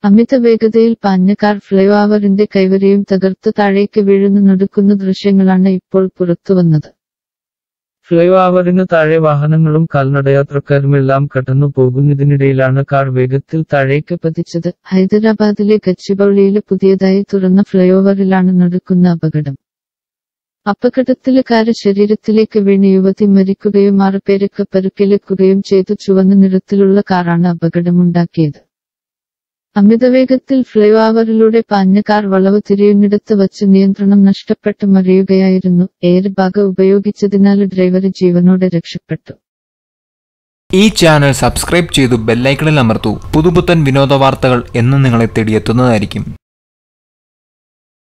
അമിത വേഗതയിൽ പാഞ്ഞ കാർ ഫ്ലൈഓവറിന്റെ കൈവരിയും തകർത്ത് താഴേക്ക് വീഴുന്നു നടുക്കുന്ന ദൃശ്യങ്ങളാണ് ഇപ്പോൾ പുറത്തുവന്നത് ഫ്ലൈഓവറിന് താഴെ വാഹനങ്ങളും കാൽനടയാത്രക്കാരുമെല്ലാം കടന്നു പോകുന്നതിനിടയിലാണ് കാർ വേഗത്തിൽ താഴേക്ക് പതിച്ചത് ഹൈദരാബാദിലെ ഗച്ചിബൌളിയിലെ പുതിയതായി തുറന്ന ഫ്ലൈഓവറിലാണ് നടക്കുന്ന അപകടം അപകടത്തില് കാര് ശരീരത്തിലേക്ക് വീണ് യുവതി മരിക്കുകയും ആറ് പേർക്ക് പരുക്കേൽക്കുകയും ചെയ്തു ചുവന്ന നിറത്തിലുള്ള കാറാണ് അപകടമുണ്ടാക്കിയത് അമിതവേഗത്തിൽ ഫ്ലൈഓവറിലൂടെ പാഞ്ഞ കാർ വളവ് തിരിയുന്നിടത്ത് വച്ച് നിയന്ത്രണം നഷ്ടപ്പെട്ട് മറിയുകയായിരുന്നു എയർ ബാഗ് ഉപയോഗിച്ചതിനാൽ ഡ്രൈവർ ജീവനോടെ രക്ഷപ്പെട്ടു ഈ ചാനൽ സബ്സ്ക്രൈബ് ചെയ്തു ബെല്ലൈക്കണിൽ അമർത്തൂ പുതുപുത്തൻ വിനോദ വാർത്തകൾ എന്ന് നിങ്ങളെ തേടിയെത്തുന്നതായിരിക്കും